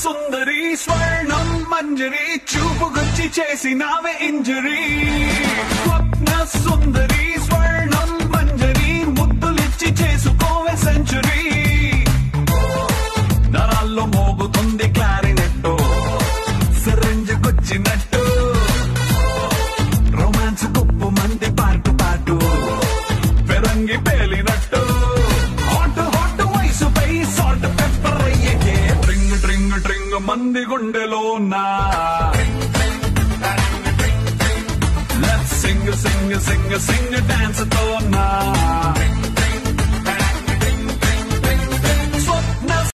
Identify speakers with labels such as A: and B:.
A: సుందరి స్వర్ణం మంజరి చూపుకొచ్చి చేసినావే ఇంజరీ స్వప్న సుందరి స్వర్ణం మంజరి ముద్దులిచ్చి చేసుకోవే సెంచురీ నరాల్లో మోగుతుంది క్లారినెట్ సిరంజుకొచ్చినట్టు రొమాన్స్ గొప్ప మంది పాటు పాటు పెరంగి పేలినట్టు హాట్ హాట్ వయసుపై సాల్ట్ పెప్పర్ అయ్యకే డ్రింగ్ డ్రింగ్ డ్రింగ్ మంది గుండెలో నా Let's sing, sing, sing, sing, dance తో నా